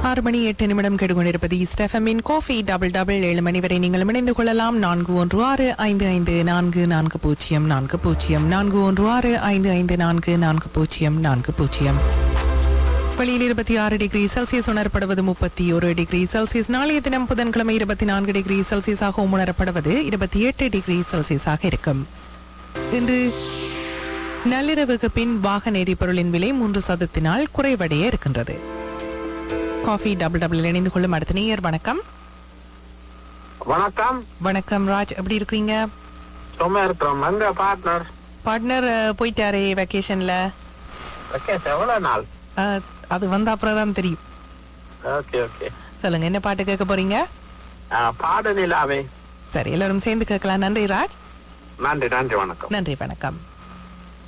ஆறு மணி எட்டு நிமிடம் கெடுகொண்டிருப்பது ஸ்டெஃபமின் கோஃபி டபுள் டபுள் ஏழு மணி வரை நீங்கள் இணைந்து கொள்ளலாம் நான்கு ஒன்று ஆறு ஐந்து ஐந்து நான்கு நான்கு பூஜ்ஜியம் நான்கு பூஜ்ஜியம் நான்கு ஒன்று ஆறு ஐந்து ஐந்து நான்கு நான்கு பூஜ்ஜியம் நான்கு பூஜ்ஜியம் வெளியில் இருபத்தி ஆறு டிகிரி செல்சியஸ் உணரப்படுவது முப்பத்தி ஒரு டிகிரி செல்சியஸ் நாளைய தினம் புதன்கிழமை இருபத்தி நான்கு டிகிரி செல்சியஸாக உணரப்படுவது இருபத்தி எட்டு டிகிரி செல்சியஸாக இருக்கும் இன்று நள்ளிரவுக்கு பின் வாகன எரிபொருளின் விலை மூன்று சதத்தினால் குறைவடைய இருக்கின்றது காஃபி டபுள் டபுள் இணைந்து கொள்ளும் அடுத்த நேயர் வணக்கம் வணக்கம் வணக்கம் ராஜ் எப்படி இருக்கீங்க சும்மா இருக்கிறோம் எங்க பார்ட்னர் பார்ட்னர் போயிட்டாரே வெக்கேஷன்ல ஓகே எவ்வளவு நாள் அது வந்த அப்புறம் தான் தெரியும் ஓகே ஓகே சொல்லுங்க என்ன பாட்டு கேட்க போறீங்க பாடு நிலாவே சரி எல்லாரும் சேர்ந்து கேட்கலாம் நன்றி ராஜ் நன்றி நன்றி வணக்கம் நன்றி வணக்கம்